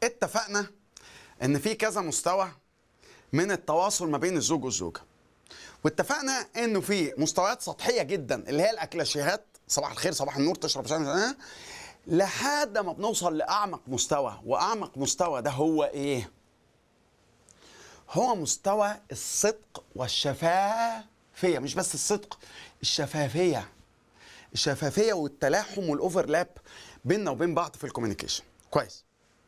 اتفقنا ان في كذا مستوى من التواصل ما بين الزوج والزوجه واتفقنا انه في مستويات سطحيه جدا اللي هي الاكلاشيهات صباح الخير صباح النور تشرب شاي مش عارف إيه، لحد ما بنوصل لاعمق مستوى واعمق مستوى ده هو ايه هو مستوى الصدق والشفافيه مش بس الصدق الشفافيه الشفافيه والتلاحم والاوفرلاب بيننا وبين بعض في الكوميونيكيشن كويس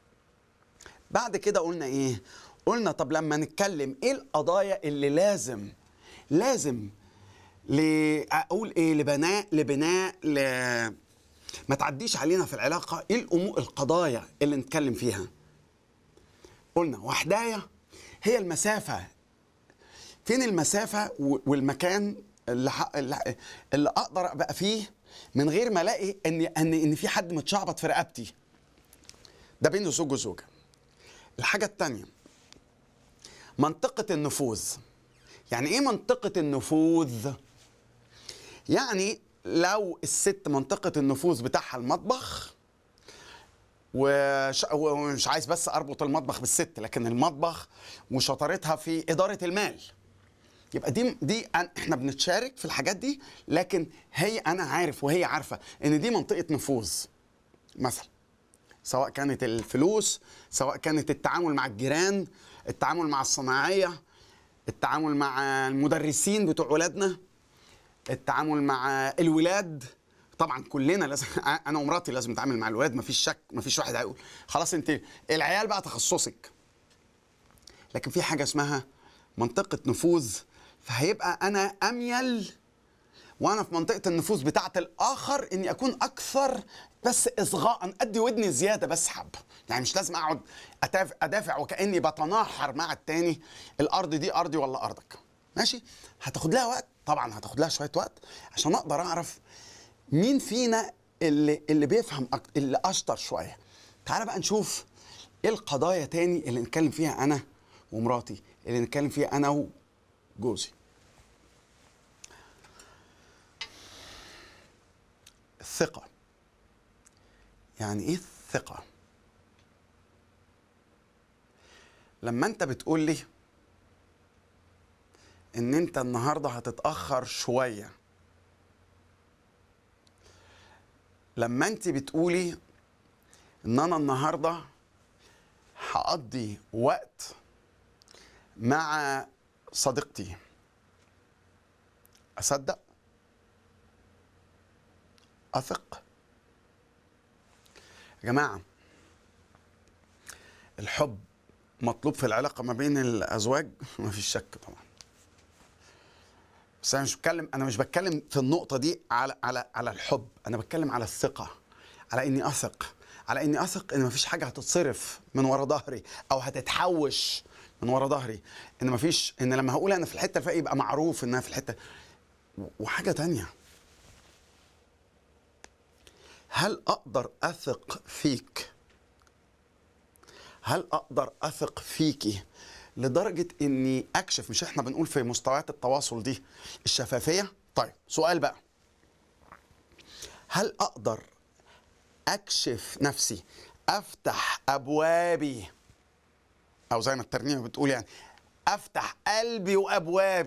بعد كده قلنا ايه قلنا طب لما نتكلم ايه القضايا اللي لازم لازم ل اقول ايه لبناء لبناء ل ما تعديش علينا في العلاقه ايه الامور القضايا اللي نتكلم فيها قلنا وحدايه هي المسافه فين المسافه و- والمكان اللي, ح... اللي اللي اقدر ابقى فيه من غير ما الاقي ان ان ان في حد متشعبط في رقبتي ده بين الزوج والزوجه الحاجه الثانيه منطقه النفوذ يعني ايه منطقه النفوذ يعني لو الست منطقه النفوذ بتاعها المطبخ وش... ومش عايز بس اربط المطبخ بالست لكن المطبخ وشطارتها في اداره المال يبقى دي دي أن- احنا بنتشارك في الحاجات دي لكن هي انا عارف وهي عارفه ان دي منطقه نفوذ مثلا سواء كانت الفلوس سواء كانت التعامل مع الجيران التعامل مع الصناعيه التعامل مع المدرسين بتوع ولادنا التعامل مع الولاد طبعا كلنا لازم انا ومراتي لازم نتعامل مع الولاد مفيش شك مفيش واحد هيقول خلاص انت العيال بقى تخصصك لكن في حاجه اسمها منطقه نفوذ فهيبقى انا اميل وانا في منطقه النفوذ بتاعه الاخر اني اكون اكثر بس اصغاء ادي ودني زياده بس حبه يعني مش لازم اقعد أتاف- ادافع وكاني بتناحر مع التاني الارض دي ارضي ولا ارضك ماشي هتاخد لها وقت طبعا هتاخد لها شويه وقت عشان اقدر اعرف مين فينا اللي اللي بيفهم أكتر اللي اشطر شويه تعال بقى نشوف ايه القضايا تاني اللي نتكلم فيها انا ومراتي اللي نتكلم فيها انا وجوزي الثقة يعني ايه الثقة؟ لما انت بتقول لي ان انت النهارده هتتأخر شوية لما انت بتقولي ان انا النهارده هقضي وقت مع صديقتي اصدق اثق يا جماعه الحب مطلوب في العلاقه ما بين الازواج ما فيش شك طبعا بس انا مش بتكلم انا مش بتكلم في النقطه دي على على على الحب انا بتكلم على الثقه على اني اثق على اني اثق ان مفيش حاجه هتتصرف من ورا ظهري او هتتحوش من ورا ظهري ان مفيش ان لما هقول انا في الحته الفلانيه يبقى معروف انها في الحته وحاجه تانية هل اقدر اثق فيك هل اقدر اثق فيكي لدرجه اني اكشف مش احنا بنقول في مستويات التواصل دي الشفافيه طيب سؤال بقى هل اقدر اكشف نفسي افتح ابوابي او زي ما الترنيمه بتقول يعني افتح قلبي وابوابي